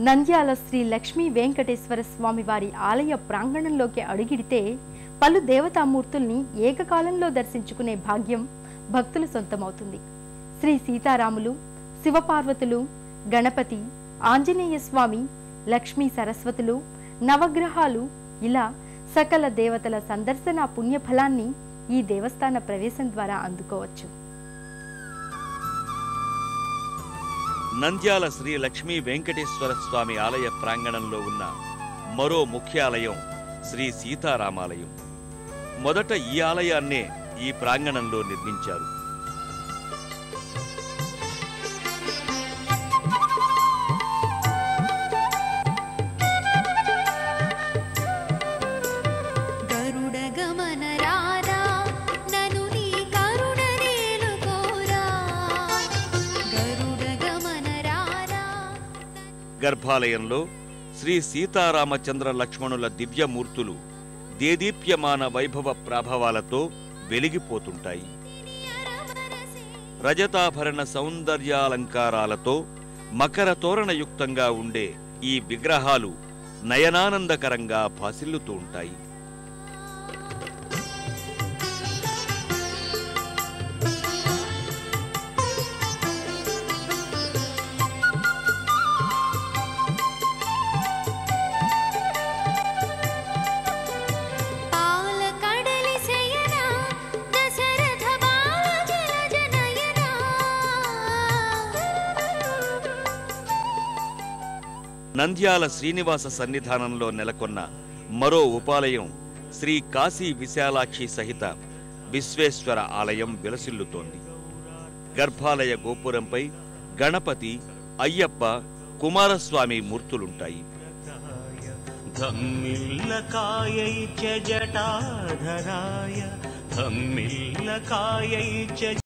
నంద్యాల శ్రీ లక్ష్మీ వెంకటేశ్వర స్వామి వారి ఆలయ ప్రాంగణంలోకి అడుగిడితే పలు దేవతామూర్తుల్ని ఏకకాలంలో దర్శించుకునే భాగ్యం భక్తులు సొంతమవుతుంది శ్రీ సీతారాములు శివపార్వతులు గణపతి ఆంజనేయ స్వామి లక్ష్మీ సరస్వతులు నవగ్రహాలు ఇలా సకల దేవతల సందర్శన పుణ్యఫలాన్ని ఈ దేవస్థాన ప్రవేశం ద్వారా అందుకోవచ్చు నంద్యాల శ్రీ లక్ష్మీ వెంకటేశ్వర స్వామి ఆలయ ప్రాంగణంలో ఉన్న మరో ముఖ్య ఆలయం శ్రీ సీతారామాలయం మొదట ఈ ఆలయాన్నే ఈ ప్రాంగణంలో నిర్మించారు గరుడ గమన రారా నను నీ కరుణ నేను కోరా గరుడ గమన రారా గర్భాలయంలో శ్రీ సీతారామచంద్ర లక్ష్మణుల దివ్యమూర్తులు దేదీప్యమాన వైభవ ప్రాభవాలతో వెలిగిపోతుంటాయి రజతాభరణ సౌందర్యాలంకారాలతో మకర తోరణయుక్తంగా ఉండే ఈ విగ్రహాలు నయనానందకరంగా భాసిల్లుతూ ఉంటాయి పాల కడలి శయన దశరథ బాల జలజ నయనా నంద్యాల శ్రీనివాస సన్నిధానంలో నెలకొన్న మరో ఉపాలయం శ్రీ కాశీ విశాలాక్షి సహిత విశ్వేశ్వర ఆలయం విలసిల్లుతోంది గర్భాలయ గోపురంపై గణపతి అయ్యప్ప కుమారస్వామి మూర్తులుంటాయి धम्मिल्लकायै च जटाधराय धम्मिल्लकायै च